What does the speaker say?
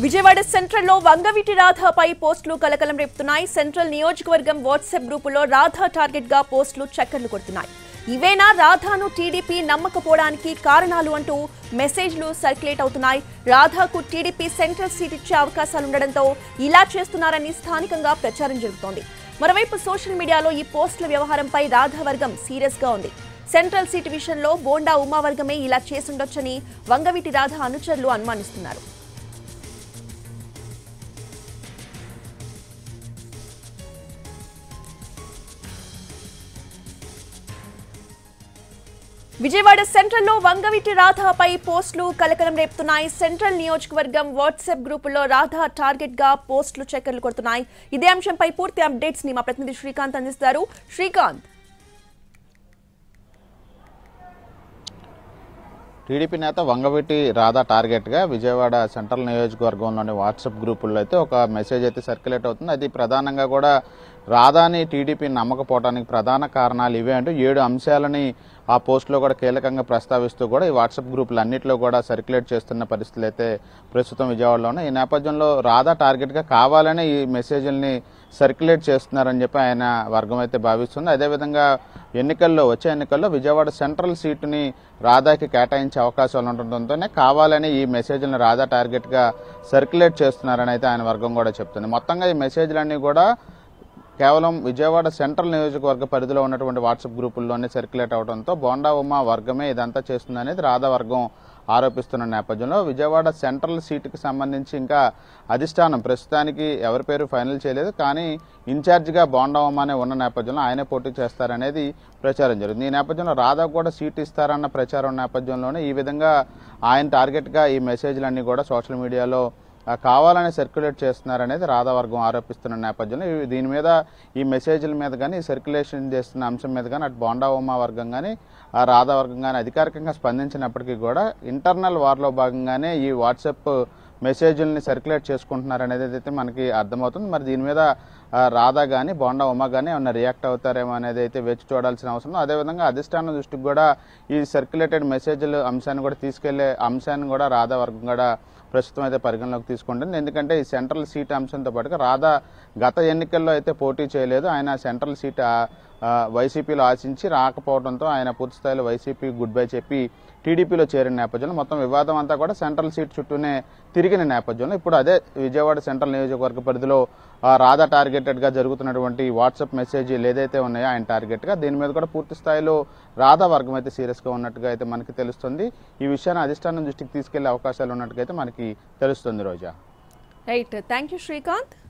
Vijayawada central లో వంగవీటి రాధాపై పోస్టులు కలకలం రేపుతున్నాయి సెంట్రల్ నియోజకవర్గం వాట్సాప్ గ్రూపులో రాధా టార్గెట్ గా పోస్టులు చక్కర్లు కొడుతున్నాయి ఇవేనా రాధాను టీడీపీ నమ్మకపోవడానికి కారణాలు అంటూ మెసేజ్లు సర్క్యులేట్ అవుతున్నాయి రాధాకు టీడీపీ సెంట్రల్ సీట్ ఇచ్చే అవకాశాలుండడంతో ఇలా చేస్తున్నారని స్థానికంగా ప్రచారం జరుగుతోంది మరోవైపు సోషల్ మీడియాలో ఈ పోస్టుల వ్యవహారంపై రాధా వర్గం సీరియస్ గా ఉంది సెంట్రల్ సీటు విషయంలో బోండా ఉమా వర్గమే ఇలా చేసుండొచ్చని వంగవీటి రాధ అనుచరులు అనుమానిస్తున్నారు విజయవాడ సెంట్రల్ లో వంగవీటి రాధాపై పోస్టులు కలకలం రేపుతున్నాయి సెంట్రల్ నియోజకవర్గం వాట్సాప్ గ్రూపులో రాధా టార్గెట్ గా పోస్టులు చక్కర్లు కొడుతున్నాయి ఇదే అంశంపై పూర్తి అప్డేట్స్ ని మా ప్రతినిధి శ్రీకాంత్ అందిస్తారు శ్రీకాంత్ టీడీపీ నేత వంగవీటి రాధా టార్గెట్గా విజయవాడ సెంట్రల్ నియోజకవర్గంలోని వాట్సాప్ గ్రూపుల్లో అయితే ఒక మెసేజ్ అయితే సర్క్యులేట్ అవుతుంది అది ప్రధానంగా కూడా రాధాని టీడీపీ నమ్మకపోవడానికి ప్రధాన కారణాలు ఇవే అంటూ ఏడు అంశాలని ఆ పోస్టులో కూడా కీలకంగా ప్రస్తావిస్తూ కూడా ఈ వాట్సాప్ గ్రూపులు అన్నింటిలో కూడా సర్క్యులేట్ చేస్తున్న పరిస్థితులు అయితే ప్రస్తుతం విజయవాడలో ఉన్నాయి ఈ నేపథ్యంలో రాధా టార్గెట్గా కావాలని ఈ మెసేజ్ల్ని సర్క్యులేట్ చేస్తున్నారని చెప్పి ఆయన వర్గం అయితే భావిస్తుంది అదేవిధంగా ఎన్నికల్లో వచ్చే ఎన్నికల్లో విజయవాడ సెంట్రల్ సీటుని రాధాకి కేటాయించే అవకాశాలు ఉండటంతోనే కావాలని ఈ మెసేజ్లను రాధా టార్గెట్గా సర్క్యులేట్ చేస్తున్నారని అయితే ఆయన వర్గం కూడా చెప్తుంది మొత్తంగా ఈ మెసేజ్లన్నీ కూడా కేవలం విజయవాడ సెంట్రల్ నియోజకవర్గ పరిధిలో ఉన్నటువంటి వాట్సాప్ గ్రూపుల్లోనే సర్క్యులేట్ అవడంతో బోండా ఉమా వర్గమే ఇదంతా చేస్తుందనేది రాధా వర్గం ఆరోపిస్తున్న నేపథ్యంలో విజయవాడ సెంట్రల్ సీటుకి సంబంధించి ఇంకా అధిష్టానం ప్రస్తుతానికి ఎవరి పేరు ఫైనల్ చేయలేదు కానీ ఇన్ఛార్జిగా బోండా ఉమానే ఉన్న నేపథ్యంలో ఆయనే పోటీ చేస్తారనేది ప్రచారం జరిగింది ఈ నేపథ్యంలో రాధా కూడా సీట్ ఇస్తారన్న ప్రచారం నేపథ్యంలోనే ఈ విధంగా ఆయన టార్గెట్గా ఈ మెసేజ్లన్నీ కూడా సోషల్ మీడియాలో ఆ, కావాలని సర్క్యులేట్ చేస్తున్నారనేది రాధావర్గం ఆరోపిస్తున్న నేపథ్యంలో ఇవి- దీని మీద ఈ మెసేజ్ల మీద కానీ ఈ సర్క్యులేషన్ చేస్తున్న అంశం మీద కానీ అటు బోండా ఉమా వర్గం కానీ ఆ రాధా వర్గం కానీ అధికారికంగా స్పందించినప్పటికీ కూడా ఇంటర్నల్ వార్లో భాగంగానే ఈ వాట్సాప్ మెసేజ్ల్ని సర్క్యులేట్ చేసుకుంటున్నారనేది అయితే మనకి అర్థమవుతుంది మరి దీని మీద ఆ, రాధా కానీ బోండా ఉమా కానీ ఏమన్నా రియాక్ట్ అవుతారేమో అనేది అయితే వేచి చూడాల్సిన అవసరం ఉంది. అదేవిధంగా అధిష్టానం దృష్టికి కూడా ఈ సర్క్యులేటెడ్ మెసేజ్ల అంశాన్ని కూడా తీసుకెళ్లే అంశాన్ని కూడా రాధా వర్గం కూడా ప్రస్తుతం అయితే పరిగణలోకి తీసుకుంటుంది ఎందుకంటే ఈ సెంట్రల్ సీట్ అంశంతో పాటుగా రాధా గత ఎన్నికల్లో అయితే పోటీ చేయలేదు ఆయన సెంట్రల్ సీట్ ఆ- ఆ వైసీపీలో ఆశించి రాకపోవడంతో ఆయన పూర్తి స్థాయిలో వైసీపీ గుడ్ బై చెప్పి టీడీపీలో చేరిన నేపథ్యంలో మొత్తం వివాదం అంతా కూడా సెంట్రల్ సీట్ చుట్టూనే తిరిగిన నేపథ్యంలో ఇప్పుడు అదే విజయవాడ సెంట్రల్ నియోజకవర్గ పరిధిలో ఆ, రాధా టార్గెటెడ్గా జరుగుతున్నటువంటి వాట్సాప్ మెసేజ్లు ఏదైతే ఉన్నాయో ఆయన టార్గెట్గా దీని మీద కూడా పూర్తి స్థాయిలో రాధా వర్గం అయితే సీరియస్గా ఉన్నట్టుగా అయితే మనకి తెలుస్తుంది ఈ విషయాన్ని అధిష్టానం దృష్టికి తీసుకెళ్లే అవకాశాలు ఉన్నట్టుగా అయితే మనకి తెలుస్తుంది Roja right thank you Srikanth